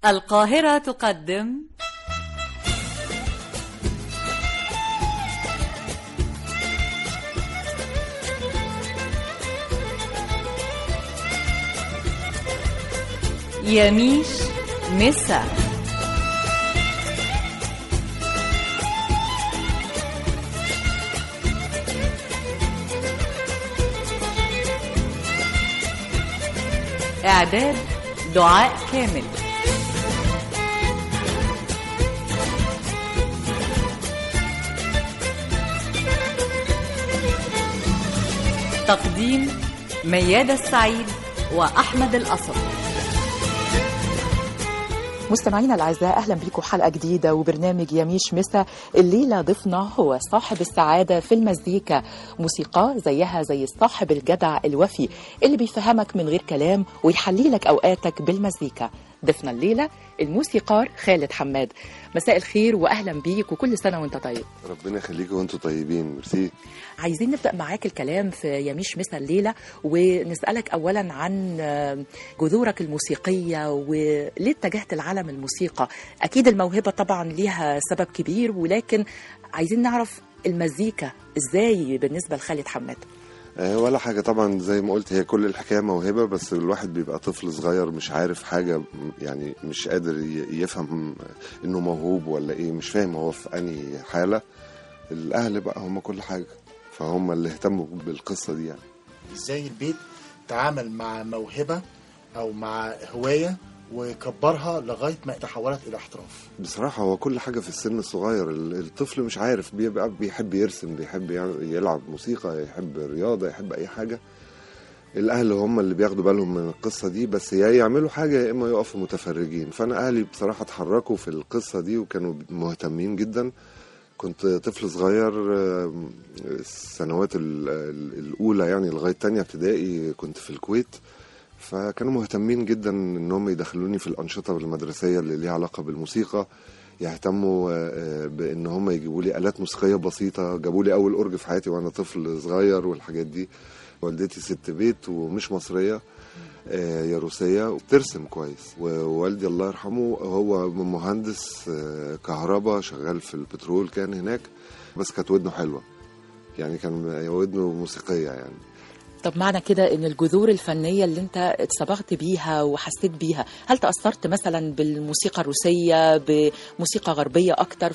القاهرة تقدم يميش مسا إعداد دعاء كامل تقديم ميادة السعيد وأحمد الأصل مستمعينا الاعزاء اهلا بكم حلقه جديده وبرنامج يميش مسا الليله ضيفنا هو صاحب السعاده في المزيكا موسيقى زيها زي الصاحب الجدع الوفي اللي بيفهمك من غير كلام ويحلي لك اوقاتك بالمزيكا ضيفنا الليله الموسيقار خالد حماد مساء الخير واهلا بيك وكل سنه وانت طيب ربنا يخليكوا وانتوا طيبين ميرسي عايزين نبدا معاك الكلام في يميش مسا الليله ونسالك اولا عن جذورك الموسيقيه وليه اتجهت لعالم الموسيقى اكيد الموهبه طبعا ليها سبب كبير ولكن عايزين نعرف المزيكا ازاي بالنسبه لخالد حماد آه، ولا حاجة طبعا زي ما قلت هي كل الحكاية موهبة بس الواحد بيبقى طفل صغير مش عارف حاجة م- يعني مش قادر ي- يفهم انه موهوب ولا ايه مش فاهم هو في انهي حالة الاهل بقى هم كل حاجة فهم اللي اهتموا بالقصة دي يعني ازاي البيت تعامل مع موهبة او مع هواية وكبرها لغاية ما تحولت الى احتراف بصراحة هو كل حاجة في السن الصغير ال- الطفل مش عارف بيبقى بيحب يرسم بيحب يعمل- يلعب موسيقى يحب رياضة يحب أي حاجة الأهل هم اللي بياخدوا بالهم من القصة دي بس يا يعملوا حاجة يا إما يقفوا متفرجين فأنا أهلي بصراحة اتحركوا في القصة دي وكانوا مهتمين جدا كنت طفل صغير آم، السنوات ال- ال- الأولى يعني لغاية تانية ابتدائي كنت في الكويت فكانوا مهتمين جدا انهم يدخلوني في الانشطه المدرسيه اللي ليها علاقه بالموسيقى يهتموا آه، بان هم يجيبوا لي الات موسيقيه بسيطه جابوا لي اول اورج في حياتي وانا طفل صغير والحاجات دي والدتي ست بيت ومش مصريه آه، يا روسيه وبترسم كويس ووالدي الله يرحمه هو مهندس آه، كهرباء شغال في البترول كان هناك بس كانت ودنه حلوه يعني كان ودنه موسيقيه يعني طب معنى كده ان الجذور الفنيه اللي انت اتصبغت بيها وحسيت بيها هل تاثرت مثلا بالموسيقى الروسيه بموسيقى غربيه اكتر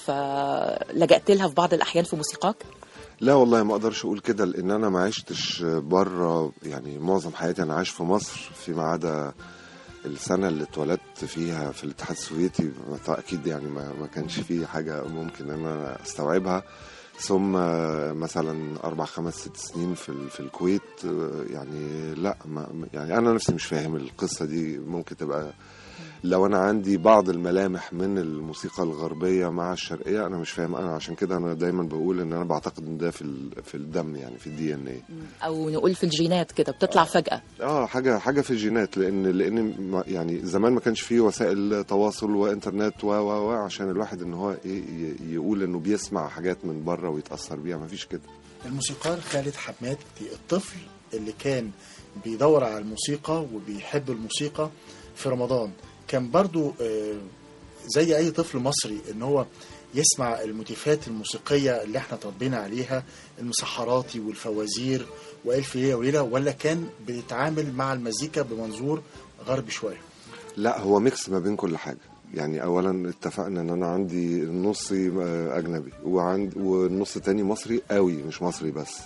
فلجأت لها في بعض الاحيان في موسيقاك لا والله ما اقدرش اقول كده لان انا ما عشتش بره يعني معظم حياتي انا عايش في مصر فيما عدا السنه اللي اتولدت فيها في الاتحاد السوفيتي اكيد يعني ما, ما كانش فيه حاجه ممكن ان انا استوعبها ثم مثلا اربع خمس ست سنين في ال- في الكويت يعني لا ما يعني انا نفسي مش فاهم القصه دي ممكن تبقى لو انا عندي بعض الملامح من الموسيقى الغربيه مع الشرقيه انا مش فاهم انا عشان كده انا دايما بقول ان انا بعتقد ان ده في ال- في الدم يعني في الدي ان ايه او نقول في الجينات كده بتطلع فجاه اه حاجه حاجه في الجينات لان لان ما- يعني زمان ما كانش فيه وسائل تواصل وانترنت و و و عشان الواحد ان هو إيه ي- يقول انه بيسمع حاجات من بره ويتاثر بيها ما فيش كده الموسيقار خالد حماد الطفل اللي كان بيدور على الموسيقى وبيحب الموسيقى في رمضان كان برضو آه، زي اي طفل مصري ان هو يسمع الموتيفات الموسيقية اللي احنا تربينا عليها المسحراتي والفوازير والف ليلة وليلة ولا كان بيتعامل مع المزيكا بمنظور غربي شوية لا هو ميكس ما بين كل حاجه يعني اولا اتفقنا ان انا عندي نصي آه، اجنبي وعند والنص التاني مصري قوي مش مصري بس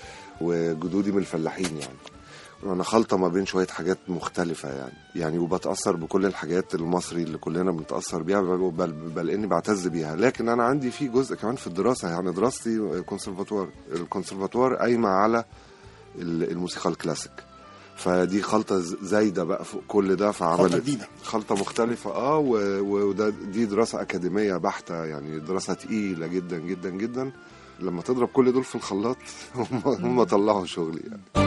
وجدودي من الفلاحين يعني انا خلطه ما بين شويه حاجات مختلفه يعني يعني وبتاثر بكل الحاجات المصري اللي كلنا بنتاثر بيها بل, بل, بل اني بعتز بيها لكن انا عندي في جزء كمان في الدراسه يعني دراستي كونسرفاتوار الكونسرفاتوار قايمه على ال- الموسيقى الكلاسيك فدي خلطه ز- زايده بقى فوق كل ده فعملت جديدة. خلطه مختلفه اه و- وده دي دراسه اكاديميه بحته يعني دراسه تقيله جدا جدا جدا لما تضرب كل دول في الخلاط هم هم طلعوا شغلي يعني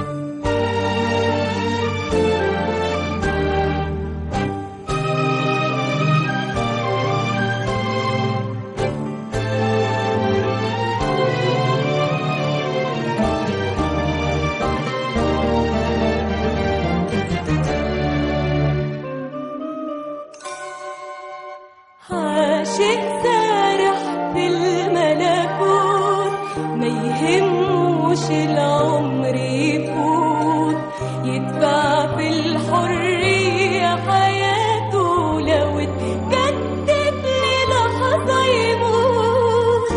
عاشق سارح في الملكوت ما يهموش العمر يفوت يدفع في الحرية حياته لو اتكتف للحظة يموت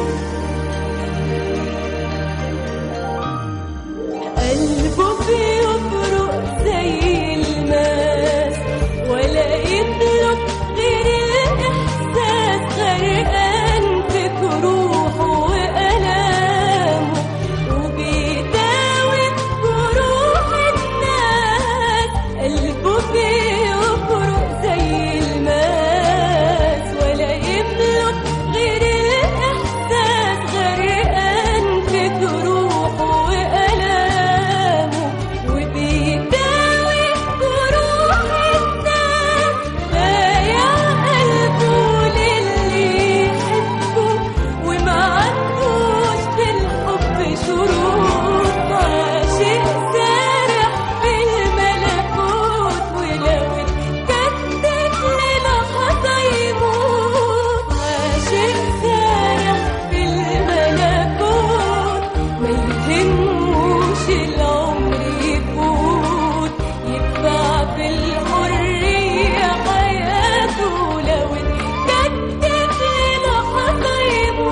قلبه بيبرق زي الماس ولا يملك غير الإحساس غرقان في جروحه وألامه وبيداوي جروح الناس قلبه بيبرق زي الماس ولا يملك غير الإحساس غرقان في جروحه وألامه وبيداوي جروح الناس بايع قلبه للي يحبه وما عندوش بالحب شروط عاشق سارح في الملكوت ولو اتكتف للحظة يموت عاشق سارح في الملكوت ما يهموش العمر يفوت يدفع في الحرية حياته لو اتكتف للحظة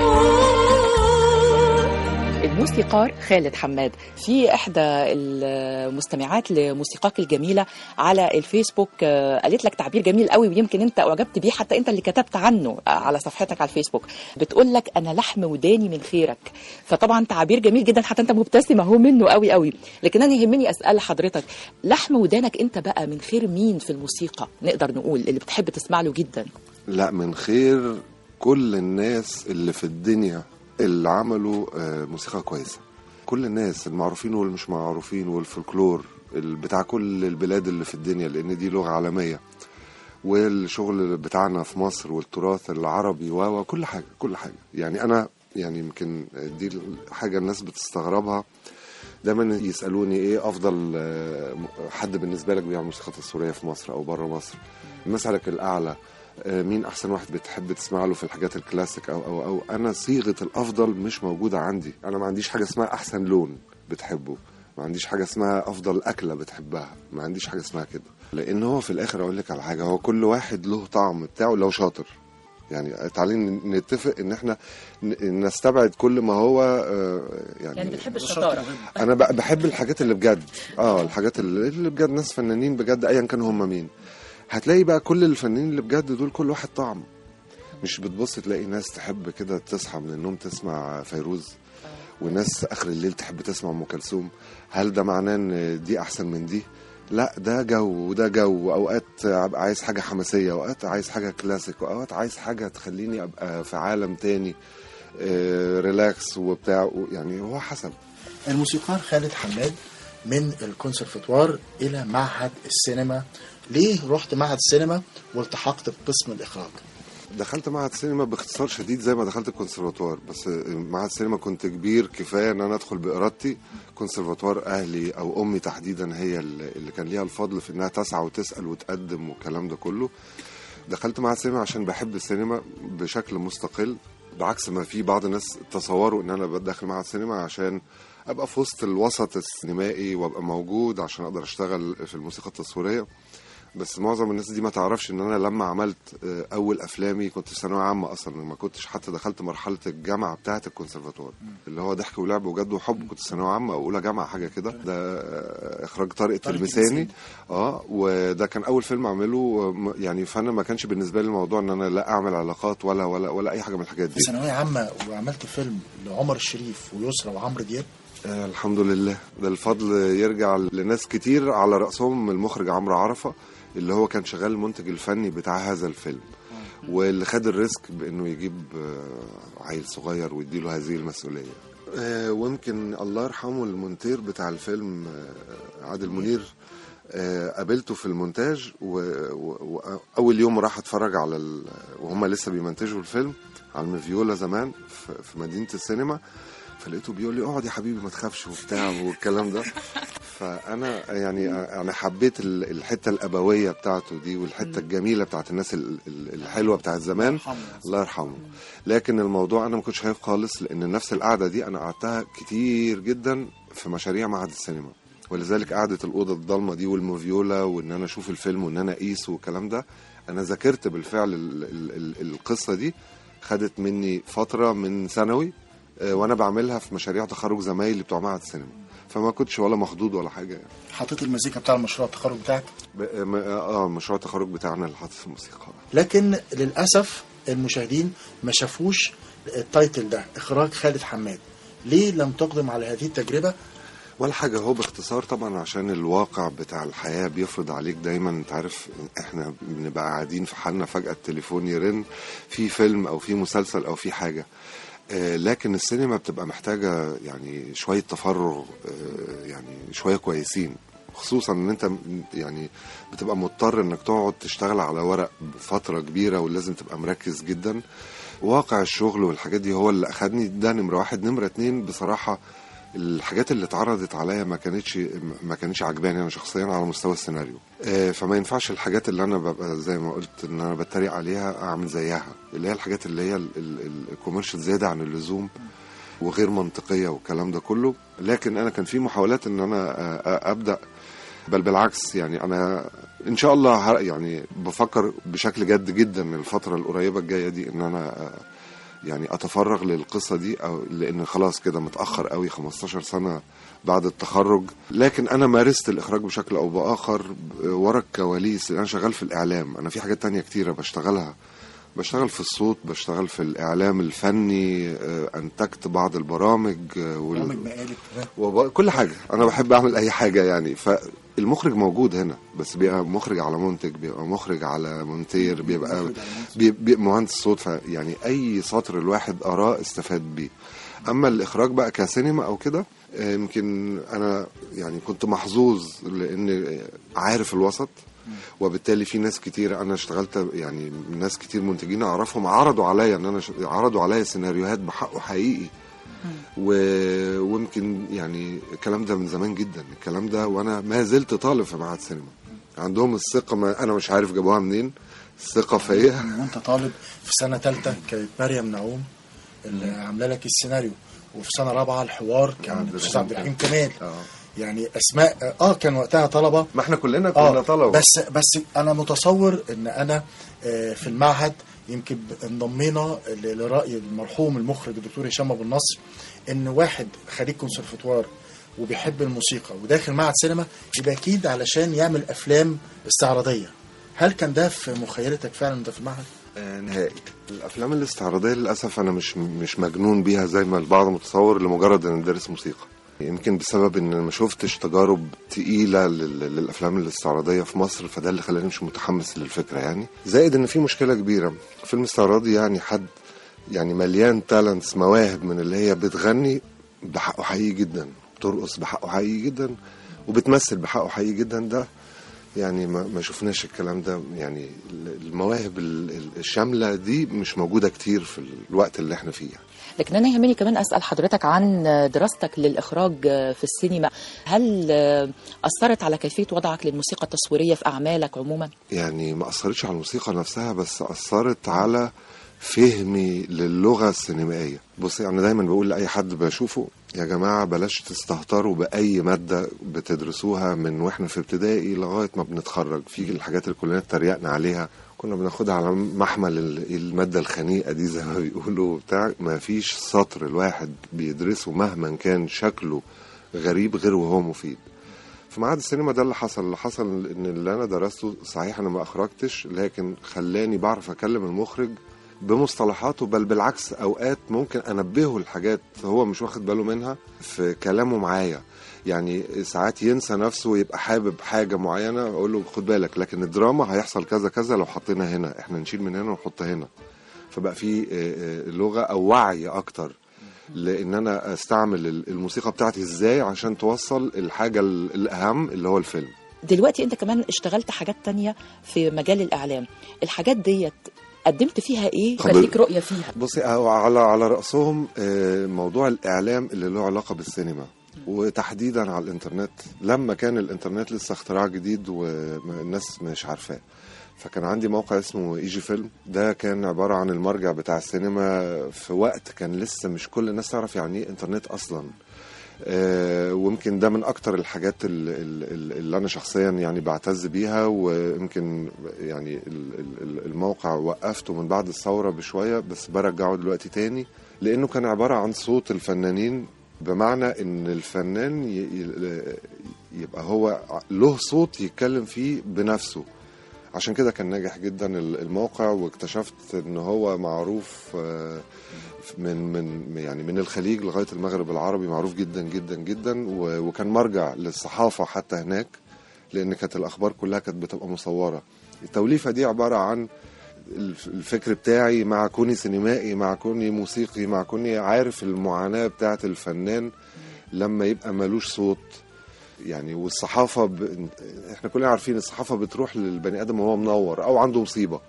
يموت الموسيقار خالد حماد في احدى المستمعات لموسيقاك الجميله على الفيسبوك آه، قالت لك تعبير جميل قوي ويمكن انت اعجبت بيه حتى انت اللي كتبت عنه آه، على صفحتك على الفيسبوك بتقول لك انا لحم وداني من خيرك فطبعا تعبير جميل جدا حتى انت مبتسم اهو منه قوي قوي لكن انا يهمني اسال حضرتك لحم ودانك انت بقى من خير مين في الموسيقى نقدر نقول اللي بتحب تسمع له جدا لا من خير كل الناس اللي في الدنيا اللي عملوا آه، موسيقى كويسة كل الناس المعروفين والمش معروفين والفولكلور ال- بتاع كل البلاد اللي في الدنيا لأن دي لغة عالمية والشغل بتاعنا في مصر والتراث العربي و و- كل حاجة كل حاجة يعني أنا يعني يمكن دي حاجة الناس بتستغربها دايما يسالوني ايه افضل آه، حد بالنسبه لك بيعمل موسيقى تصويريه في مصر او بره مصر مثلك الاعلى آه، مين احسن واحد بتحب تسمع له في الحاجات الكلاسيك او او او انا صيغه الافضل مش موجوده عندي انا ما عنديش حاجه اسمها احسن لون بتحبه ما عنديش حاجه اسمها افضل اكله بتحبها ما عنديش حاجه اسمها كده لان هو في الاخر اقول لك على حاجه هو كل واحد له طعم بتاعه لو شاطر يعني تعالي نتفق ان احنا ن- نستبعد كل ما هو آه، يعني, يعني بتحب الشطاره انا ب- بحب الحاجات اللي بجد اه الحاجات اللي, اللي بجد ناس فنانين بجد ايا كانوا هم مين هتلاقي بقى كل الفنانين اللي بجد دول كل واحد طعم مش بتبص تلاقي ناس تحب كده تصحى من النوم تسمع فيروز وناس اخر الليل تحب تسمع ام كلثوم هل ده معناه ان دي احسن من دي لا ده جو وده جو اوقات ابقى عايز حاجه حماسيه اوقات عايز حاجه كلاسيك واوقات عايز حاجه تخليني ابقى في عالم تاني آه، ريلاكس وبتاع يعني هو حسب الموسيقار خالد حماد من الكونسرفتوار الى معهد السينما ليه رحت معهد السينما والتحقت بقسم الاخراج دخلت معهد سينما باختصار شديد زي ما دخلت الكونسرفاتوار بس معهد سينما كنت كبير كفايه ان انا ادخل بارادتي كونسرفاتوار اهلي او امي تحديدا هي اللي اللي كان ليها الفضل في انها تسعى وتسال وتقدم والكلام ده كله دخلت معهد سينما عشان بحب السينما بشكل مستقل بعكس ما في بعض الناس تصوروا ان انا بدخل معهد سينما عشان ابقى في وسط الوسط السينمائي وابقى موجود عشان اقدر اشتغل في الموسيقى التصويريه بس معظم الناس دي ما تعرفش ان انا لما عملت آه، اول افلامي كنت في ثانويه عامه اصلا ما كنتش حتى دخلت مرحله الجامعه بتاعه الكونسرفاتوار اللي هو ضحك ولعب وجد وحب كنت في ثانويه عامه او اولى جامعه حاجه كده ده آه، اخراج طارق التلمساني اه وده كان اول فيلم اعمله آه، م- يعني فانا ما كانش بالنسبه لي الموضوع ان انا لا اعمل علاقات ولا ولا ولا اي حاجه من الحاجات في دي ثانويه عامه وعملت فيلم لعمر الشريف ويسرى وعمرو دياب آه الحمد لله ده الفضل يرجع لناس كتير على رأسهم المخرج عمرو عرفة اللي هو كان شغال المنتج الفني بتاع هذا الفيلم واللي خد الريسك بانه يجيب آه، عيل صغير ويديله هذه المسؤوليه آه، ويمكن الله يرحمه المونتير بتاع الفيلم آه، عادل منير آه، قابلته في المونتاج و- و- واول يوم راح اتفرج على ال... وهم لسه بيمنتجوا الفيلم على المفيولا زمان في- في مدينه السينما فلقيته بيقول لي اقعد يا حبيبي ما تخافش وبتاع والكلام ده فانا يعني انا حبيت ال- الحته الابويه بتاعته دي والحته الجميله بتاعت الناس ال- ال- الحلوه بتاعت زمان يرحمه. الله يرحمه لكن الموضوع انا ما كنتش خايف خالص لان نفس القعده دي انا قعدتها كتير جدا في مشاريع معهد السينما ولذلك قعده الاوضه الضلمه دي والموفيولا وان انا اشوف الفيلم وان انا اقيس والكلام ده انا ذاكرت بالفعل ال ال ال القصه دي خدت مني فتره من ثانوي آه، وانا بعملها في مشاريع تخرج زمايلي بتوع معهد السينما فما كنتش ولا مخضوض ولا حاجه يعني حطيت المزيكا بتاع المشروع التخرج بتاعك ب- آه، م- اه مشروع التخرج بتاعنا اللي حاطط في الموسيقى لكن للاسف المشاهدين ما شافوش التايتل ده اخراج خالد حماد ليه لم تقدم على هذه التجربه ولا حاجة هو باختصار طبعا عشان الواقع بتاع الحياة بيفرض عليك دايما انت عارف احنا بنبقى قاعدين في حالنا فجأة التليفون يرن في فيلم او في مسلسل او في حاجة آه، لكن السينما بتبقى محتاجة يعني شوية تفرغ آه، يعني شوية كويسين خصوصا ان انت م- يعني بتبقى مضطر انك تقعد تشتغل على ورق فترة كبيرة ولازم تبقى مركز جدا واقع الشغل والحاجات دي هو اللي اخدني ده نمرة واحد نمرة اتنين بصراحة الحاجات اللي اتعرضت عليا ما كانتش ما كانتش عجباني انا شخصيا على مستوى السيناريو آه، فما ينفعش الحاجات اللي انا ببقى زي ما قلت ان انا بتريق عليها اعمل زيها اللي هي الحاجات اللي هي ال- ال- الكوميرشال زياده عن اللزوم وغير منطقيه والكلام ده كله لكن انا كان في محاولات ان انا آه، آه، ابدا بل بالعكس يعني انا ان شاء الله ه- يعني بفكر بشكل جد جدا الفتره القريبه الجايه دي ان انا آه، يعني اتفرغ للقصه دي او لان خلاص كده متاخر قوي 15 سنه بعد التخرج لكن انا مارست الاخراج بشكل او باخر ب- ورا الكواليس انا شغال في الاعلام انا في حاجات تانية كتيره بشتغلها بشتغل في الصوت بشتغل في الاعلام الفني آه، انتجت بعض البرامج آه، وال- برامج مقالب وب... كل حاجة أنا بحب أعمل أي حاجة يعني فالمخرج موجود هنا بس بيبقى مخرج على منتج بيبقى مخرج على مونتير بيبقى مخرج على منتج. بي- بيبقى مهندس صوت يعني أي سطر الواحد قراه استفاد بيه أما الإخراج بقى كسينما أو كده آه، يمكن أنا يعني كنت محظوظ لأن عارف الوسط وبالتالي في ناس كتير انا اشتغلت يعني ناس كتير منتجين اعرفهم عرضوا عليا ان انا ش- عرضوا عليا سيناريوهات بحقه حقيقي و... ويمكن يعني الكلام ده من زمان جدا الكلام ده وانا ما زلت طالب في معهد سينما عندهم الثقه ما انا مش عارف جابوها منين الثقه فيا من وانت طالب في سنه ثالثه كانت مريم نعوم اللي عامله لك السيناريو وفي سنه رابعه الحوار كان عبد الاستاذ الرحيم عبد الرحيم كمال اه يعني اسماء اه كان وقتها طلبه ما احنا كلنا كنا اه طلبه بس بس انا متصور ان انا آه، في المعهد يمكن ب- انضمينا ل- لراي المرحوم المخرج الدكتور هشام ابو النصر ان واحد خريج كونسرفتوار وبيحب الموسيقى وداخل معهد سينما يبقى اكيد علشان يعمل افلام استعراضيه هل كان ده في مخيلتك فعلا انت في المعهد؟ آه، نهائي الافلام الاستعراضيه للاسف انا مش مش مجنون بيها زي ما البعض متصور لمجرد ان ندرس موسيقى يمكن بسبب ان ما شفتش تجارب تقيله لل- للافلام الاستعراضيه في مصر فده اللي خلاني مش متحمس للفكره يعني زائد ان في مشكله كبيره فيلم استعراضي يعني حد يعني مليان تالنتس مواهب من اللي هي بتغني بحقه حقيقي جدا بترقص بحقه حقيقي جدا وبتمثل بحقه حقيقي جدا ده يعني ما, ما شفناش الكلام ده يعني المواهب ال- ال- الشامله دي مش موجوده كتير في الوقت اللي احنا فيه لكن انا يهمني كمان اسال حضرتك عن دراستك للاخراج في السينما هل اثرت على كيفيه وضعك للموسيقى التصويريه في اعمالك عموما يعني ما اثرتش على الموسيقى نفسها بس اثرت على فهمي للغه السينمائيه بص انا دايما بقول لاي حد بشوفه يا جماعه بلاش تستهتروا باي ماده بتدرسوها من واحنا في ابتدائي لغايه ما بنتخرج في الحاجات اللي كلنا اتريقنا عليها كنا بناخدها على محمل ال- الماده الخنيقه دي زي ما بيقولوا بتاع ما فيش سطر الواحد بيدرسه مهما كان شكله غريب غير وهو مفيد في معهد السينما ده اللي حصل اللي حصل ان اللي انا درسته صحيح انا ما اخرجتش لكن خلاني بعرف اكلم المخرج بمصطلحاته بل بالعكس اوقات ممكن انبهه الحاجات هو مش واخد باله منها في كلامه معايا يعني ساعات ينسى نفسه ويبقى حابب حاجه معينه اقول له خد بالك لكن الدراما هيحصل كذا كذا لو حطينا هنا احنا نشيل من هنا ونحط هنا فبقى في آه، آه، لغه او وعي اكتر لان انا استعمل الموسيقى بتاعتي ازاي عشان توصل الحاجه ال- الاهم اللي هو الفيلم دلوقتي انت كمان اشتغلت حاجات تانية في مجال الاعلام الحاجات ديت قدمت فيها ايه طب وكان ليك رؤيه فيها بصي هو على على راسهم آه، موضوع الاعلام اللي له علاقه بالسينما وتحديدا على الانترنت لما كان الانترنت لسه اختراع جديد والناس مش عارفاه فكان عندي موقع اسمه ايجي فيلم ده كان عباره عن المرجع بتاع السينما في وقت كان لسه مش كل الناس تعرف يعني ايه انترنت اصلا آه، ويمكن ده من اكتر الحاجات ال- ال- ال- اللي انا شخصيا يعني بعتز بيها ويمكن يعني ال- ال- ال- الموقع وقفته من بعد الثوره بشويه بس برجعه دلوقتي تاني لانه كان عباره عن صوت الفنانين بمعنى ان الفنان ي- ي- يبقى هو له صوت يتكلم فيه بنفسه عشان كده كان ناجح جدا ال- الموقع واكتشفت ان هو معروف آه، من من يعني من الخليج لغايه المغرب العربي معروف جدا جدا جدا و- وكان مرجع للصحافه حتى هناك لان كانت الاخبار كلها كانت بتبقى مصوره التوليفه دي عباره عن الف- الفكر بتاعي مع كوني سينمائي مع كوني موسيقي مع كوني عارف المعاناه بتاعه الفنان لما يبقى ملوش صوت يعني والصحافه ب... احنا كلنا عارفين الصحافه بتروح للبني ادم وهو منور او عنده مصيبه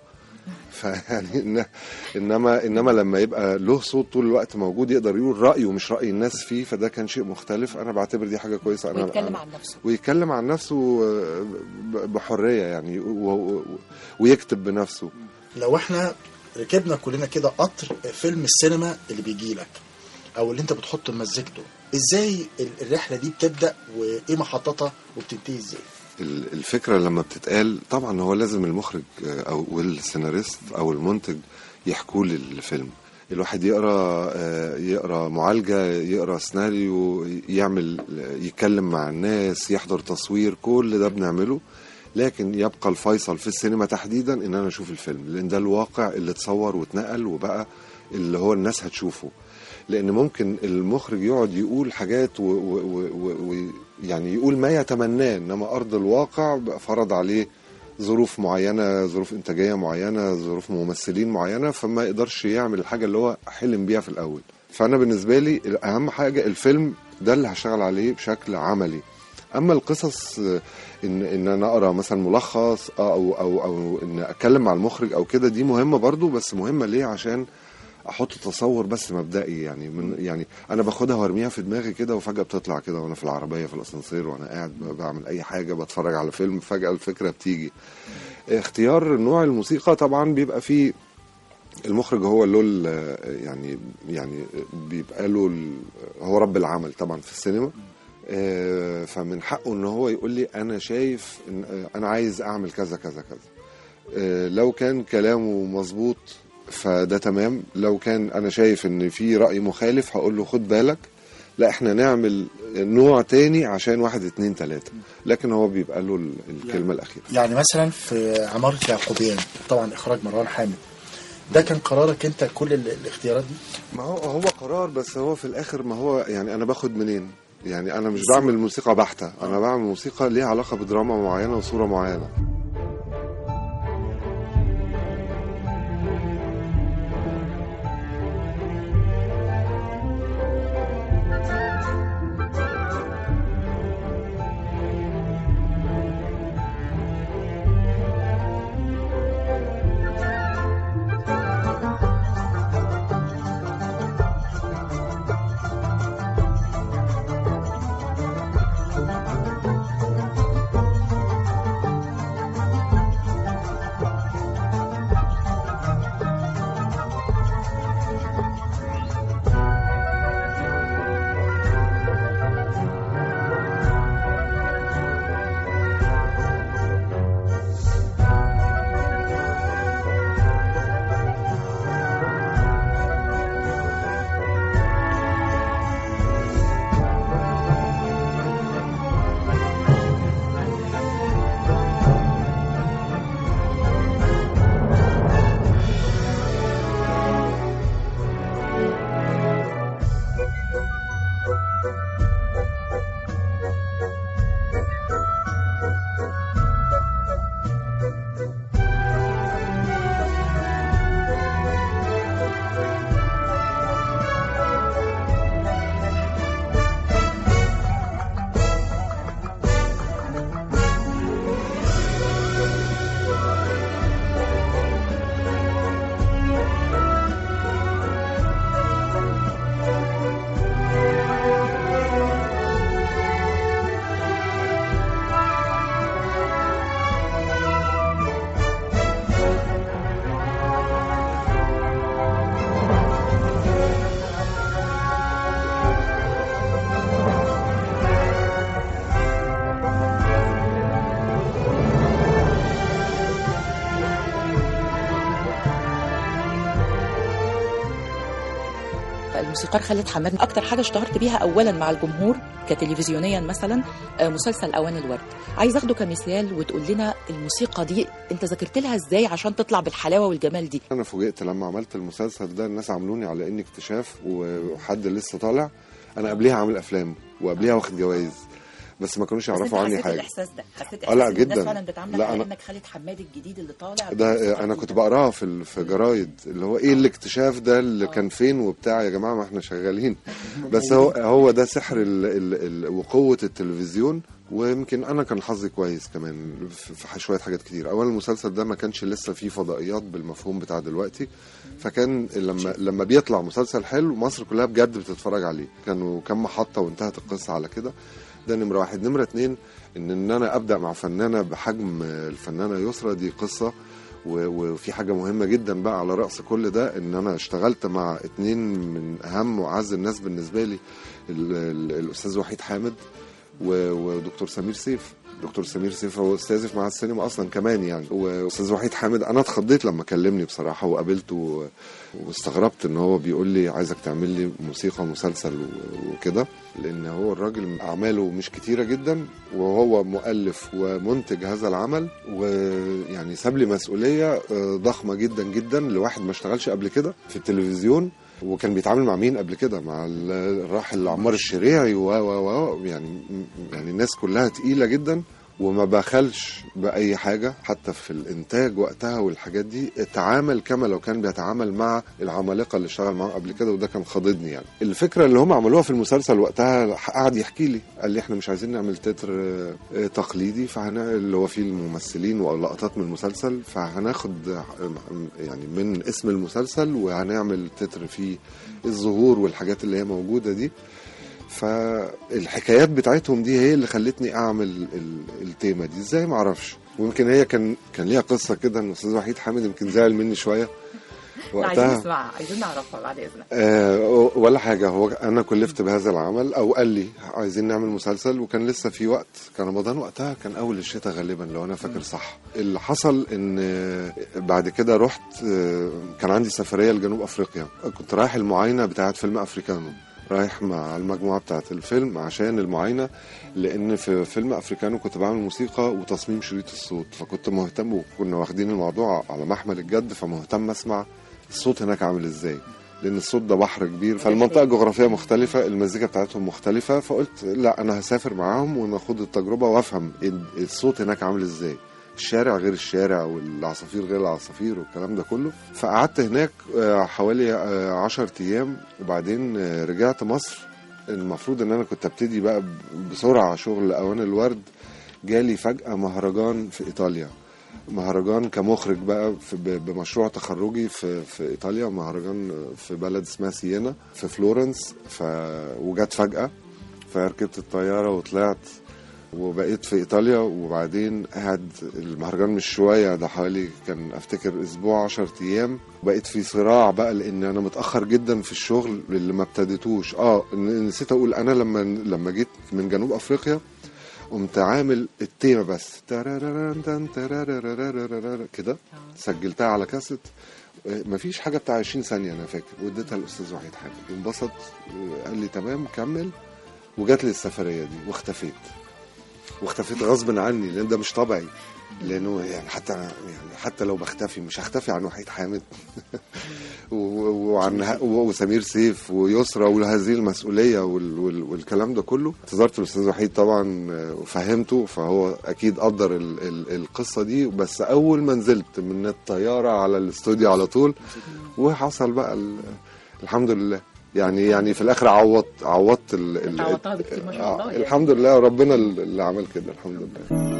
فيعني إن... انما انما لما يبقى له صوت طول الوقت موجود يقدر يقول رايه مش راي الناس فيه فده كان شيء مختلف انا بعتبر دي حاجه كويسه انا ويتكلم أنا- عن نفسه ويتكلم عن نفسه آه، ب- بحريه يعني و... و... ويكتب بنفسه لو احنا ركبنا كلنا كده قطر فيلم السينما اللي بيجي لك او اللي انت بتحط مزيكته ازاي ال- الرحله دي بتبدا وايه محطتها وبتنتهي ازاي ال- الفكره لما بتتقال طبعا هو لازم المخرج آه، او والسيناريست او المنتج يحكوا لي الفيلم الواحد يقرا آه، يقرا معالجه يقرا سيناريو يعمل يتكلم مع الناس يحضر تصوير كل ده بنعمله لكن يبقى الفيصل في السينما تحديدا ان انا اشوف الفيلم لان ده الواقع اللي اتصور واتنقل وبقى اللي هو الناس هتشوفه لان ممكن المخرج يقعد يقول حاجات و- و- و- و- ويعني يقول ما يتمناه انما ارض الواقع بقى فرض عليه ظروف معينه ظروف انتاجيه معينه ظروف ممثلين معينه فما يقدرش يعمل الحاجه اللي هو حلم بيها في الاول فانا بالنسبه لي اهم حاجه الفيلم ده اللي هشتغل عليه بشكل عملي اما القصص آه، ان ان انا اقرا مثلا ملخص آه، او او او ان اتكلم مع المخرج او كده دي مهمه برضو بس مهمه ليه عشان احط تصور بس مبدئي يعني من يعني انا باخدها وارميها في دماغي كده وفجاه بتطلع كده وانا في العربيه في الاسانسير وانا قاعد ب- بعمل اي حاجه بتفرج على فيلم فجاه الفكره بتيجي اختيار نوع الموسيقى طبعا بيبقى فيه المخرج هو له ال- يعني يعني بيبقى له ال- هو رب العمل طبعا في السينما آه، فمن حقه ان هو يقول لي انا شايف إن آه، انا عايز اعمل كذا كذا كذا آه، لو كان كلامه مظبوط فده تمام لو كان انا شايف ان في راي مخالف هقول له خد بالك لا احنا نعمل نوع تاني عشان واحد اتنين تلاته لكن هو بيبقى له ال- الكلمه الاخيره يعني مثلا في عمارة يعقوبيان طبعا اخراج مروان حامد ده كان قرارك انت كل ال- الاختيارات دي ما هو هو قرار بس هو في الاخر ما هو يعني انا باخد منين يعني انا مش بعمل موسيقى بحته انا بعمل موسيقى ليها علاقه بدراما معينه وصوره معينه الموسيقار خالد حماد اكتر حاجه اشتهرت بيها اولا مع الجمهور كتلفزيونيا مثلا آه، مسلسل اوان الورد عايز اخده كمثال وتقول لنا الموسيقى دي انت ذاكرت لها ازاي عشان تطلع بالحلاوه والجمال دي انا فوجئت لما عملت المسلسل ده الناس عاملوني على اني اكتشاف وحد لسه طالع انا قبليها عامل افلام وقبليها واخد جوائز بس ما كانوش يعرفوا عني حسيت حاجه الاحساس ده حسيت آه، لا، إحساس إن الناس جداً. فعلا بتعاملك لا، على أنا- انك خالد حماد الجديد اللي طالع ده انا كنت بقراها في ال- في جرايد اللي هو ايه الاكتشاف ده اللي كان فين وبتاع يا جماعه ما احنا شغالين بس هو هو ده سحر ال ال ال وقوه التلفزيون ويمكن انا كان حظي كويس كمان في في شويه حاجات كتير اولا المسلسل ده ما كانش لسه فيه فضائيات بالمفهوم بتاع دلوقتي فكان لما لما بيطلع مسلسل حلو مصر كلها بجد بتتفرج عليه كانوا كم محطه وانتهت القصه على كده ده نمره واحد نمره اتنين ان ان انا ابدا مع فنانه بحجم الفنانه يسرا دي قصه و- وفي حاجه مهمه جدا بقى على راس كل ده ان انا اشتغلت مع اتنين من اهم واعز الناس بالنسبه لي ال- ال- الاستاذ وحيد حامد و- ودكتور سمير سيف دكتور سمير سيف هو استاذي في معهد السينما اصلا كمان يعني واستاذ وحيد حامد انا اتخضيت لما كلمني بصراحه وقابلته و- واستغربت ان هو بيقول لي عايزك تعمل لي موسيقى مسلسل و- وكده لان هو الراجل اعماله مش كتيره جدا وهو مؤلف ومنتج هذا العمل ويعني ساب لي مسؤوليه آه، ضخمه جدا جدا لواحد ما اشتغلش قبل كده في التلفزيون وكان بيتعامل مع مين قبل كده مع ال- الراحل عمار الشريعي و و و يعني يعني الناس كلها تقيله جدا وما بخلش باي حاجه حتى في الانتاج وقتها والحاجات دي اتعامل كما لو كان بيتعامل مع العمالقه اللي اشتغل معاهم قبل كده وده كان خاضدني يعني الفكره اللي هم عملوها في المسلسل وقتها قعد يحكي لي قال لي احنا مش عايزين نعمل تتر آه، آه، تقليدي فهنا اللي هو فيه الممثلين ولقطات من المسلسل فهناخد آه، يعني من اسم المسلسل وهنعمل تتر فيه الظهور والحاجات اللي هي موجوده دي فالحكايات بتاعتهم دي هي اللي خلتني اعمل ال- التيمه دي ازاي ما اعرفش ويمكن هي كان كان ليها قصه كده ان الاستاذ وحيد حامد يمكن زعل مني شويه عايزين وقتها نسمعها عايزين نعرفها بعد اذنك آه ولا حاجه هو انا كلفت بهذا العمل او قال لي عايزين نعمل مسلسل وكان لسه في وقت كان رمضان وقتها كان اول الشتاء غالبا لو انا فاكر صح اللي حصل ان آه، بعد كده رحت آه، كان عندي سفريه لجنوب افريقيا كنت رايح المعاينه بتاعه فيلم افريكانو رايح مع المجموعه بتاعه الفيلم عشان المعاينه لان في فيلم افريكانو كنت بعمل موسيقى وتصميم شريط الصوت فكنت مهتم وكنا واخدين الموضوع على محمل الجد فمهتم اسمع الصوت هناك عامل ازاي لان الصوت ده بحر كبير فالمنطقه الجغرافيه مختلفه المزيكا بتاعتهم مختلفه فقلت لا انا هسافر معاهم وناخد التجربه وافهم ال- الصوت هناك عامل ازاي الشارع غير الشارع والعصافير غير العصافير والكلام ده كله فقعدت هناك آه، حوالي آه، عشر ايام وبعدين آه، رجعت مصر المفروض ان انا كنت ابتدي بقى ب- بسرعه شغل اوان الورد جالي فجاه مهرجان في ايطاليا مهرجان كمخرج بقى في ب- بمشروع تخرجي في في ايطاليا مهرجان في بلد اسمها سينا في فلورنس ف وجت فجاه فركبت الطياره وطلعت وبقيت في ايطاليا وبعدين قاعد المهرجان مش شويه ده حوالي كان افتكر اسبوع 10 ايام بقيت في صراع بقى لان انا متاخر جدا في الشغل اللي ما ابتديتوش اه ن- نسيت اقول انا لما لما جيت من جنوب افريقيا قمت عامل التيمة بس تراراران تن ترارارارارارار كده سجلتها على كاسيت آه، مفيش حاجة بتاع 20 ثانية أنا فاكر واديتها للأستاذ وحيد حامد انبسط آه، قال لي تمام كمل وجات لي السفرية دي واختفيت واختفيت غصب عني لأن ده مش طبعي لأنه يعني حتى يعني حتى لو بختفي مش هختفي عن وحيد حامد و- و- وعن ه- و- وسمير سيف ويسرى وهذه المسؤوليه وال وال والكلام ده كله اعتذرت للاستاذ وحيد طبعا آه، وفهمته فهو اكيد قدر ال ال القصه دي بس اول ما نزلت من الطياره على الاستوديو على طول وحصل بقى ال- الحمد لله يعني يعني في الاخر عوضت عوضت ال ال- عوضتها بكتير ما شاء الله آه، يعني. الحمد لله ربنا اللي عمل كده الحمد لله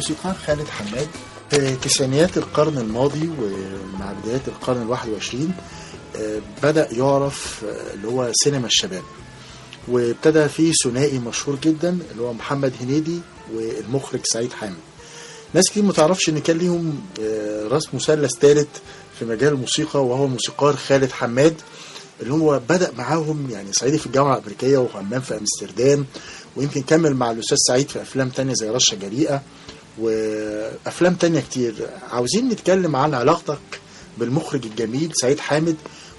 الموسيقار خالد حماد في تسعينيات القرن الماضي ومع بدايات القرن الواحد وعشرين آه، بدأ يعرف آه، اللي هو سينما الشباب وابتدى فيه ثنائي مشهور جدا اللي هو محمد هنيدي والمخرج سعيد حامد ناس كتير ما تعرفش ان كان ليهم آه، راس مثلث ثالث في مجال الموسيقى وهو الموسيقار خالد حماد اللي هو بدأ معاهم يعني صعيدي في الجامعة الأمريكية وهمام في أمستردام ويمكن كمل مع الأستاذ سعيد في أفلام تانية زي رشة جريئة وأفلام تانية كتير عاوزين نتكلم عن علاقتك بالمخرج الجميل سعيد حامد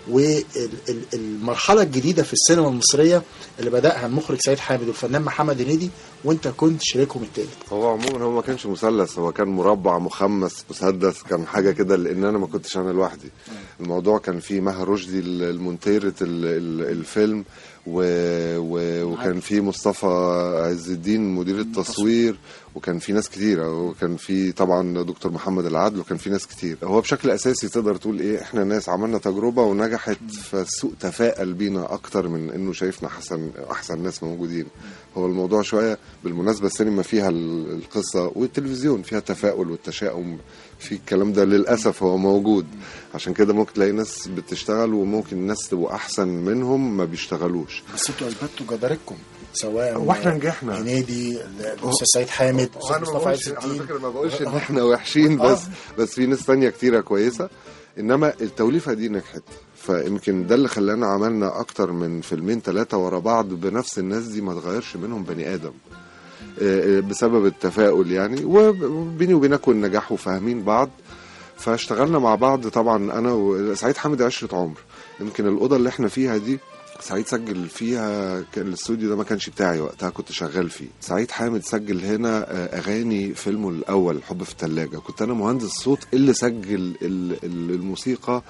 والمرحلة الجديدة في السينما المصرية اللي بدأها المخرج سعيد حامد والفنان محمد هنيدي وانت كنت شريكهم التالت هو عموما هو ما كانش مثلث هو كان مربع مخمس مسدس كان حاجه كده لان انا ما كنتش انا لوحدي الموضوع كان فيه مها رشدي المونتيرة ال- ال- الفيلم و... و... وكان في مصطفى عز الدين مدير التصوير وكان في ناس كتيرة وكان في طبعا دكتور محمد العدل وكان في ناس كتير هو بشكل اساسي تقدر تقول ايه احنا ناس عملنا تجربة ونجحت فالسوق تفائل بينا اكتر من انه شايفنا احسن احسن ناس موجودين هو الموضوع شوية بالمناسبة السينما فيها ال- القصة والتلفزيون فيها التفاؤل والتشاؤم في الكلام ده للأسف هو موجود عشان كده ممكن تلاقي ناس بتشتغل وممكن ناس تبقوا أحسن منهم ما بيشتغلوش بس انتوا اثبتوا جدارتكم سواء واحنا نجحنا. هنيدي الاستاذ سعيد حامد وانا الاستاذ ما مصطفى بقولش عز على الدين فكره ما بقولش ان احنا وحشين بس بس في ناس تانية كتيره كويسه انما التوليفه دي نجحت فيمكن ده اللي خلانا عملنا اكتر من فيلمين ثلاثه ورا بعض بنفس الناس دي ما تغيرش منهم بني ادم آه، آه، بسبب التفاؤل يعني وبيني وبينكم النجاح وفاهمين بعض فاشتغلنا مع بعض طبعا انا وسعيد حامد عشره عمر يمكن الاوضه اللي احنا فيها دي سعيد سجل فيها كان الاستوديو ده ما كانش بتاعي وقتها كنت شغال فيه سعيد حامد سجل هنا آه، اغاني فيلمه الاول الحب في الثلاجه كنت انا مهندس صوت اللي سجل ال- ال- الموسيقى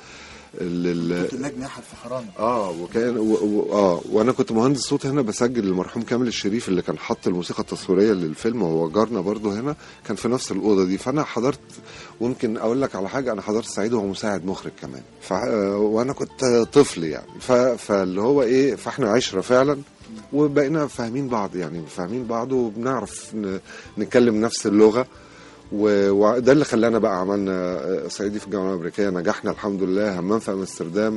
لل- كنت النجم احمد فخراني اه وكان و... و... اه وانا كنت مهندس صوت هنا بسجل المرحوم كامل الشريف اللي كان حط الموسيقى التصويريه للفيلم وهو جارنا برضه هنا كان في نفس الاوضه دي فانا حضرت ويمكن اقول لك على حاجه انا حضرت سعيد وهو مساعد مخرج كمان ف... آه، وانا كنت طفل يعني ف... فاللي هو ايه فاحنا عشره فعلا وبقينا فاهمين بعض يعني فاهمين بعض وبنعرف ن... نتكلم نفس اللغه و- وده اللي خلانا بقى عملنا آه، صعيدي في الجامعه الامريكيه نجحنا الحمد لله همام في امستردام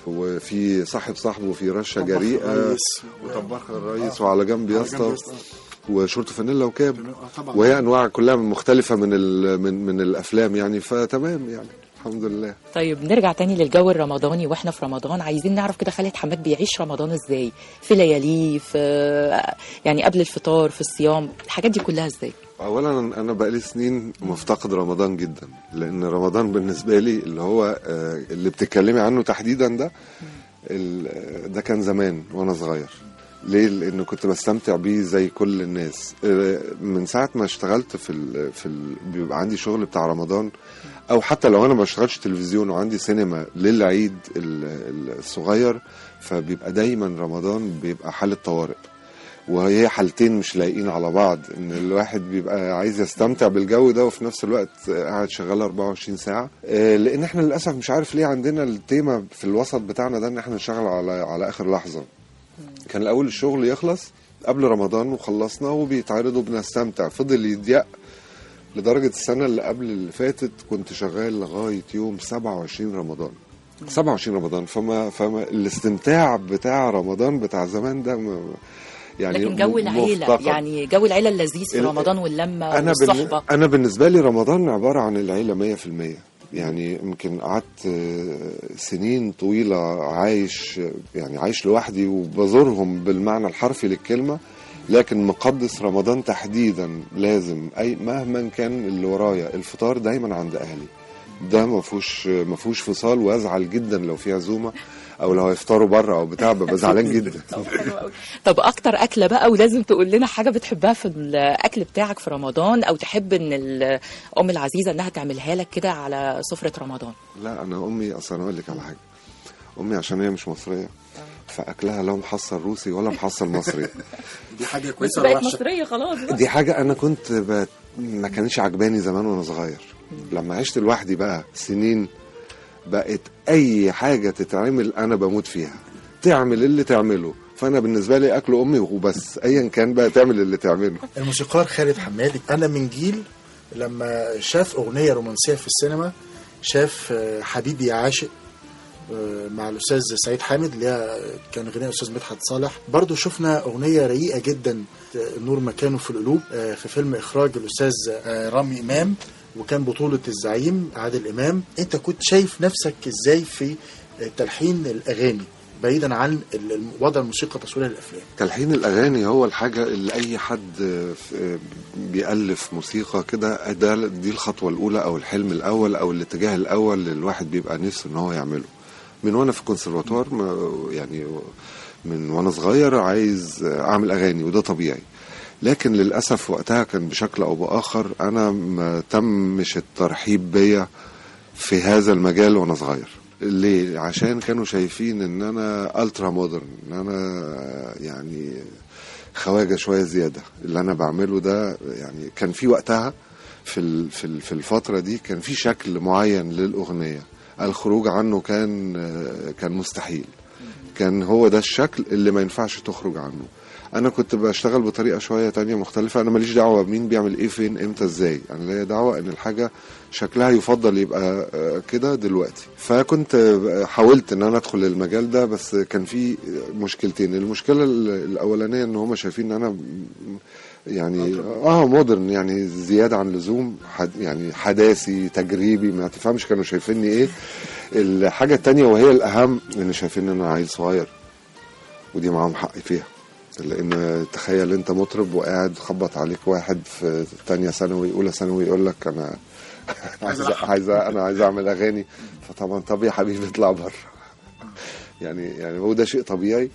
وفي صاحب صاحبه وفي رشه طباخ جريئه الريس. وطباخ الريس آه. وعلى جنب يا على جنب اسطى يا اسطى. وشورت فانيلا وكاب آه، طبعا وهي انواع كلها مختلفه من ال- من من الافلام يعني فتمام يعني الحمد لله طيب نرجع تاني للجو الرمضاني واحنا في رمضان عايزين نعرف كده خالد حماد بيعيش رمضان ازاي في لياليه في يعني قبل الفطار في الصيام الحاجات دي كلها ازاي اولا انا بقالي سنين مفتقد رمضان جدا لان رمضان بالنسبه لي اللي هو آه، اللي بتتكلمي عنه تحديدا ده ال- آه، ده كان زمان وانا صغير ليه لان كنت بستمتع بيه زي كل الناس آه، من ساعه ما اشتغلت في ال في ال بيبقى عندي شغل بتاع رمضان او حتى لو انا ما بشتغلش تلفزيون وعندي سينما للعيد ال- ال- الصغير فبيبقى دايما رمضان بيبقى حاله طوارئ وهي حالتين مش لايقين على بعض ان الواحد بيبقى عايز يستمتع بالجو ده وفي نفس الوقت قاعد شغال 24 ساعه آه، لان احنا للاسف مش عارف ليه عندنا التيمه في الوسط بتاعنا ده ان احنا نشتغل على على اخر لحظه كان الاول الشغل يخلص قبل رمضان وخلصنا وبيتعرض وبنستمتع فضل يضيق لدرجه السنه اللي قبل اللي فاتت كنت شغال لغايه يوم 27 رمضان 27 رمضان فما فما الاستمتاع بتاع رمضان بتاع زمان ده ما- يعني لكن جو العيله مفتقد. يعني جو العيله اللذيذ في ال- رمضان واللمه انا بالن... والصحبه انا بالنسبه لي رمضان عباره عن العيله 100% يعني يمكن قعدت آه، سنين طويله عايش يعني عايش لوحدي وبزورهم بالمعنى الحرفي للكلمه لكن مقدس رمضان تحديدا لازم اي مهما كان اللي ورايا الفطار دايما عند اهلي ده ما فيهوش ما فيهوش فصال وازعل جدا لو في عزومه او لو هيفطروا بره او بتاع ببقى زعلان جدا طب اكتر اكله بقى ولازم تقول لنا حاجه بتحبها في الاكل بتاعك في رمضان او تحب ان الام العزيزه انها تعملها لك كده على سفره رمضان لا انا امي اصلا اقول لك على حاجه امي عشان هي مش مصريه فاكلها لا محصل روسي ولا محصل مصري دي حاجه بس كويسه بقت ولا وحشه مصريه خلاص بقى. دي حاجه انا كنت ب... ما كانش عجباني زمان وانا صغير لما عشت لوحدي بقى سنين بقت اي حاجه تتعمل انا بموت فيها تعمل اللي تعمله فانا بالنسبه لي اكل امي وبس ايا كان بقى تعمل اللي تعمله الموسيقار خالد حمادي انا من جيل لما شاف اغنيه رومانسيه في السينما شاف آه، حبيبي يا عاشق آه، مع الاستاذ سعيد حامد اللي هي كان غناء الاستاذ مدحت صالح برضو شفنا اغنيه رقيقه جدا آه، النور مكانه في القلوب آه، في فيلم اخراج الاستاذ آه، رامي امام وكان بطوله الزعيم عادل امام انت كنت شايف نفسك ازاي في آه، تلحين الاغاني بعيدا عن ال- ال- وضع الموسيقى التصويريه للافلام تلحين الاغاني هو الحاجه اللي اي حد في- بيالف موسيقى كده ده دي الخطوه الاولى او الحلم الاول او الاتجاه الاول اللي الواحد بيبقى نفسه ان هو يعمله من وانا في الكونسرفاتوار ما- يعني من وانا صغير عايز اعمل اغاني وده طبيعي لكن للاسف وقتها كان بشكل او باخر انا ما تمش الترحيب بيا في هذا المجال وانا صغير ليه عشان كانوا شايفين ان انا الترا مودرن ان انا يعني خواجه شويه زياده اللي انا بعمله ده يعني كان في وقتها في ال- في ال- في الفتره دي كان في شكل معين للاغنيه الخروج عنه كان كان مستحيل كان هو ده الشكل اللي ما ينفعش تخرج عنه انا كنت بشتغل بطريقه شويه تانية مختلفه انا ماليش دعوه مين بيعمل ايه فين امتى ازاي انا ليا دعوه ان الحاجه شكلها يفضل يبقى آه، كده دلوقتي فكنت آه، حاولت ان انا ادخل المجال ده بس كان في مشكلتين المشكله ال- الاولانيه ان هم شايفين ان انا م- يعني اه مودرن يعني زياده عن اللزوم حد يعني حداثي تجريبي ما تفهمش كانوا شايفيني ايه الحاجه التانية وهي الاهم ان شايفين ان انا عيل صغير ودي معاهم حق فيها لان تخيل انت مطرب وقاعد خبط عليك واحد في تانية ثانوي اولى ثانوي يقول لك انا عايز عايز انا عايز اعمل اغاني فطبعا طب يا حبيبي اطلع بره يعني يعني هو ده شيء طبيعي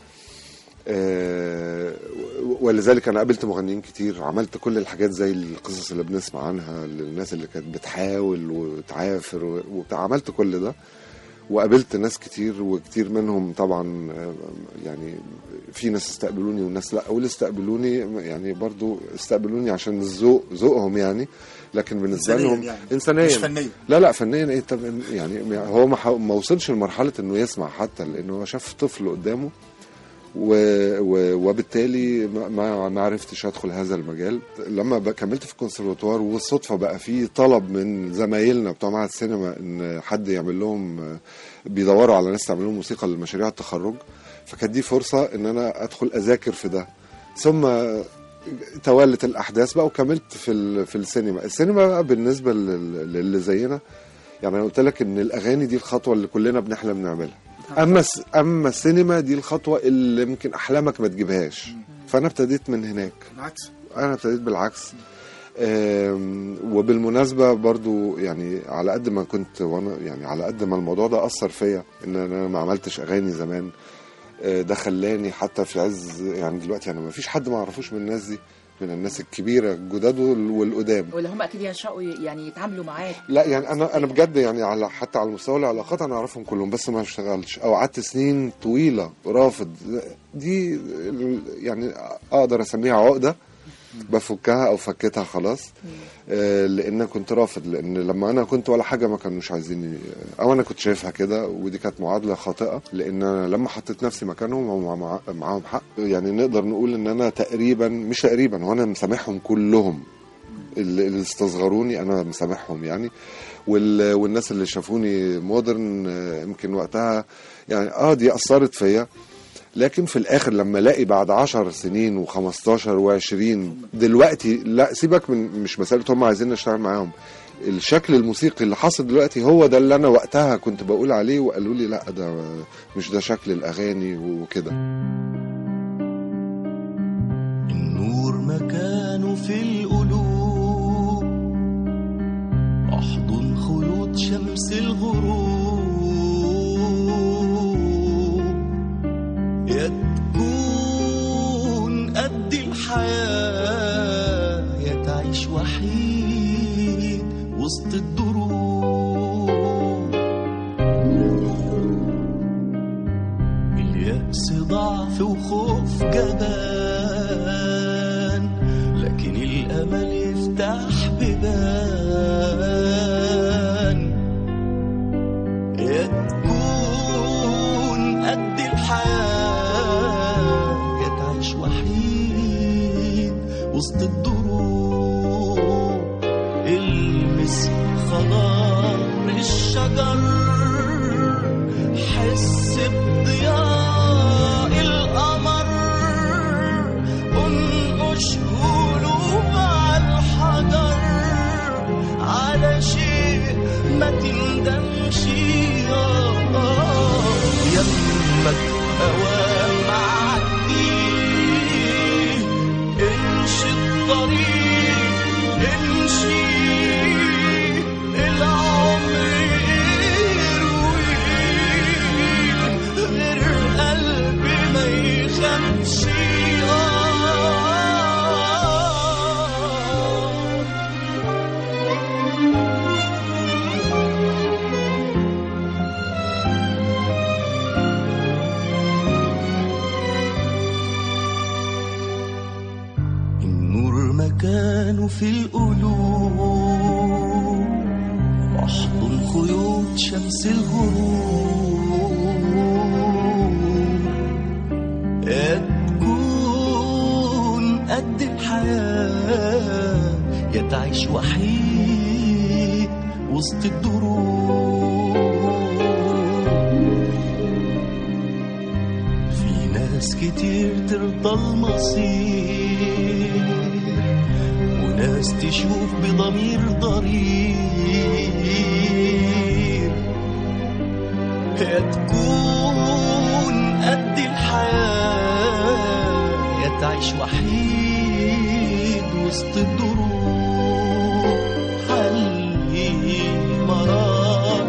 آه، ولذلك انا قابلت مغنيين كتير عملت كل الحاجات زي القصص اللي بنسمع عنها للناس اللي كانت بتحاول وتعافر و- وعملت كل ده وقابلت ناس كتير وكتير منهم طبعا آه، يعني في ناس استقبلوني وناس لا واللي استقبلوني يعني برضو استقبلوني عشان الذوق ذوقهم يعني لكن بالنسبه إنسانياً لهم يعني. انسانيا مش فنيا. لا لا فنيا ايه طب يعني هو ما ح- ما وصلش لمرحله انه يسمع حتى لانه هو شاف طفل قدامه و... و... وبالتالي ما- ما ما عرفتش ادخل هذا المجال لما ب- كملت في الكونسرفتوار والصدفه بقى في طلب من زمايلنا بتوع معهد السينما ان حد يعمل لهم بيدوروا على ناس تعمل لهم موسيقى لمشاريع التخرج فكانت دي فرصه ان انا ادخل اذاكر في ده ثم توالت الاحداث بقى وكملت في ال... في السينما السينما بقى بالنسبه لل- للي زينا يعني انا قلت لك ان الاغاني دي الخطوه اللي كلنا بنحلم نعملها اما الس- اما السينما دي الخطوه اللي يمكن احلامك ما تجيبهاش فانا ابتديت من هناك بالعكس انا ابتديت بالعكس آم، وبالمناسبه برضو يعني على قد ما كنت وانا يعني على قد ما الموضوع ده اثر فيا ان انا ما عملتش اغاني زمان آه، ده خلاني حتى في عز يعني دلوقتي انا ما فيش حد ما اعرفوش من الناس دي من الناس الكبيره الجداد وال- والقدام ولا هم اكيد ينشأوا يعني يتعاملوا معاك لا يعني انا انا بجد يعني على حتى على مستوى العلاقات انا اعرفهم كلهم بس ما اشتغلش او قعدت سنين طويله رافض دي يعني اقدر اسميها عقده بفكها او فكيتها خلاص آه، لان أنا كنت رافض لان لما انا كنت ولا حاجه ما كانوش عايزيني او انا كنت شايفها كده ودي كانت معادله خاطئه لان أنا لما حطيت نفسي مكانهم هم مع- معاهم حق يعني نقدر نقول ان انا تقريبا مش تقريبا وانا مسامحهم كلهم اللي اللي استصغروني انا مسامحهم يعني وال... والناس اللي شافوني مودرن آه، يمكن وقتها يعني اه دي اثرت فيا لكن في الاخر لما الاقي بعد عشر سنين و15 و20 دلوقتي لا سيبك من مش مساله هم عايزين نشتغل معاهم الشكل الموسيقي اللي حاصل دلوقتي هو ده اللي انا وقتها كنت بقول عليه وقالوا لي لا ده مش ده شكل الاغاني وكده النور مكانه في القلوب احضن خيوط شمس الغروب يا تكون قد الحياة يا تعيش وحيد وسط الدروب اليأس ضعف وخوف جبان لكن الأمل يفتح بيبان يا تكون قد الحياة يا تعيش وحيد وسط الدروب ضياء القمر انقش قلوب على الحجر على شيء ما تندمش آه، آه، يمك هوا معدي امشي الطريق امشي العمر يروي غير قلبي ما يخافش آه النور مكانه في القلوب واحضن خيوط شمس الغروب يا تكون قد الحياة يا تعيش وحيد وسط الدروب في ناس كتير ترضى المصير وناس تشوف بضمير ضرير يا تكون قد الحياة يا تعيش وحيد وسط الدروب حلي مرار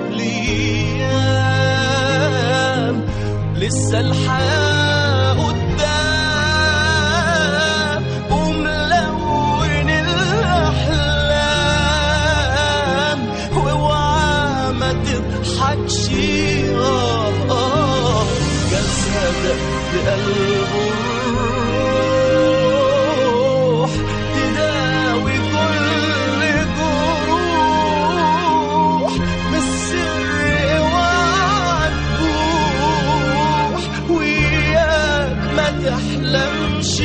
ليام لسه الحياة قدام وملون الأحلام واوعى ما تضحكش آه آه جسدك بقلبه الروح تداوي كل جروح بالسر اوعى تبوح وياك ما تحلمش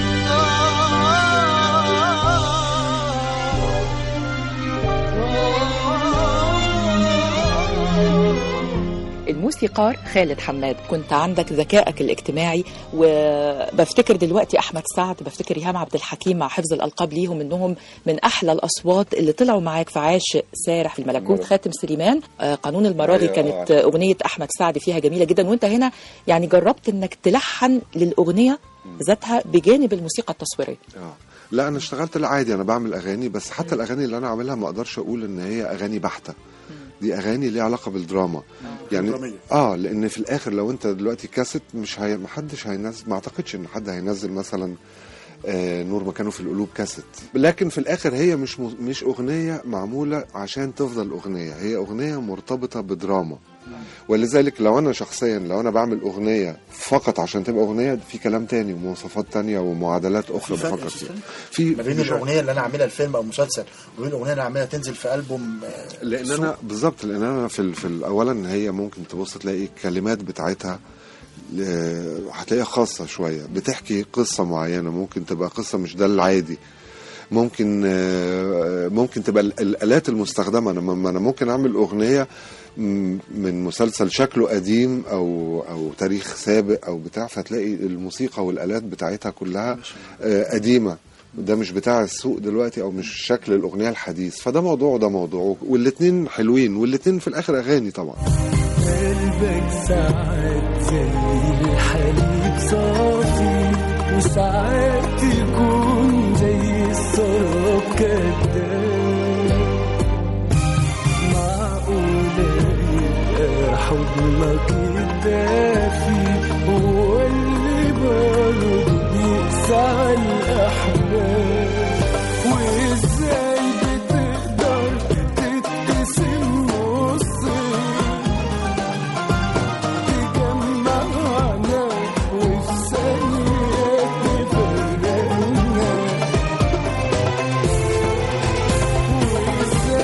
الموسيقار خالد حماد كنت عندك ذكائك الاجتماعي وبفتكر دلوقتي احمد سعد بفتكر ايهام عبد الحكيم مع حفظ الالقاب ليهم انهم من احلى الاصوات اللي طلعوا معاك في عاش سارح في الملكوت المراغي. خاتم سليمان آه، قانون المراغي أيوة، كانت آه. اغنيه احمد سعد فيها جميله جدا وانت هنا يعني جربت انك تلحن للاغنيه ذاتها بجانب الموسيقى التصويريه اه لا انا اشتغلت لا عادي انا بعمل اغاني بس حتى الاغاني اللي انا عاملها ما اقدرش اقول ان هي اغاني بحته دي اغاني ليها علاقه بالدراما يعني درامية. اه لان في الاخر لو انت دلوقتي كاسيت مش هي ما حدش هينزل ما اعتقدش ان حد هينزل مثلا آه نور مكانه في القلوب كاسيت لكن في الاخر هي مش م- مش اغنيه معموله عشان تفضل اغنيه هي اغنيه مرتبطه بدراما ولذلك لو انا شخصيا لو انا بعمل اغنيه فقط عشان تبقى اغنيه في كلام تاني ومواصفات تانية ومعادلات اخرى في فرق بفكر يا فيها أستاذ في ما بين مش- الاغنيه اللي انا عاملها الفيلم او مسلسل وبين الاغنيه اللي انا عاملها تنزل في البوم آه، لان سوق. انا بالظبط لان انا في ال- في ال- اولا هي ممكن تبص تلاقي الكلمات بتاعتها آه، هتلاقيها خاصه شويه بتحكي قصه معينه ممكن تبقى قصه مش ده العادي ممكن آه، ممكن تبقى ال- الالات المستخدمه انا ما انا ممكن اعمل اغنيه م- من مسلسل شكله قديم او او تاريخ سابق او بتاع فتلاقي الموسيقى والالات بتاعتها كلها آه، قديمه ده مش بتاع السوق دلوقتي او مش شكل الاغنيه الحديث فده موضوع وده موضوع والاتنين حلوين والاتنين في الاخر اغاني طبعا قلبك ساعات زي الحليب صافي وساعات يكون زي السراب كداب معقولة يبقى حضنك الدافي هو اللي برضه بيقسى الأحباب وإزاي بتقدر تتقسم نصين تجمعنا وفي ثانية تفرقنا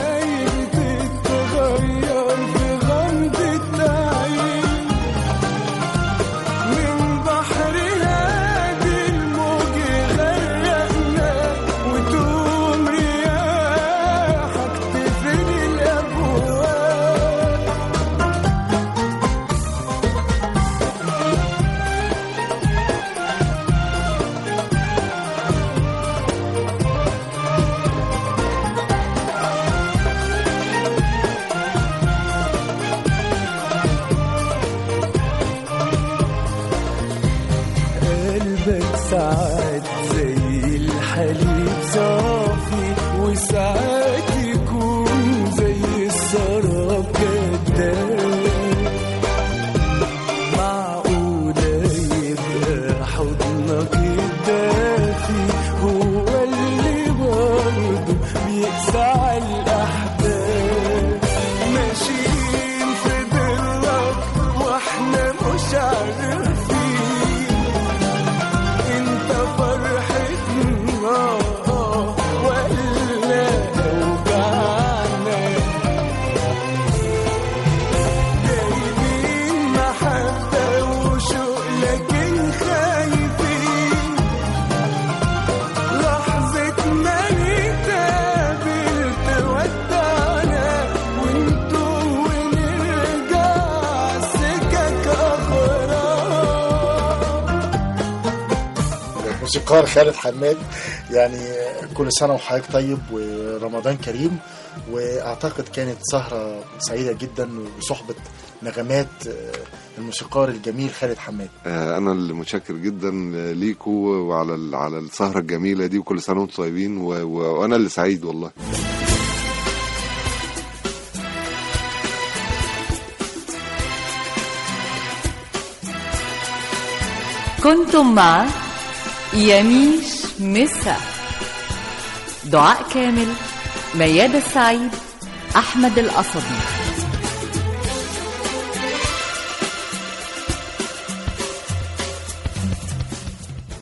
وازاي بتتغير في غمضة عين قلبك ساعات زي الحليب صافي وساعات يكون زي السراب كداب معقولة يبقى حضنك الدافي هو اللي برضه بيقسى الأحباب ماشيين في ضلك واحنا مش عارفين انت فرحتنا ولا اوجعنا جايبين محبة وشوق لكن خايفين لحظة ما نتقابل تودعنا ونتوه ونرجع سكك أغراب الموسيقار خالد حماد يعني كل سنة وحضرتك طيب ورمضان كريم واعتقد كانت سهرة سعيدة جدا وبصحبة نغمات الموسيقار الجميل خالد حماد آه، انا اللي متشكر جدا ليكوا وعلى ال- على السهره الجميله دي وكل سنه وانتم طيبين و- و- وانا اللي سعيد والله كنتم مع يميش مسا دعاء كامل ميادة السعيد أحمد القصبي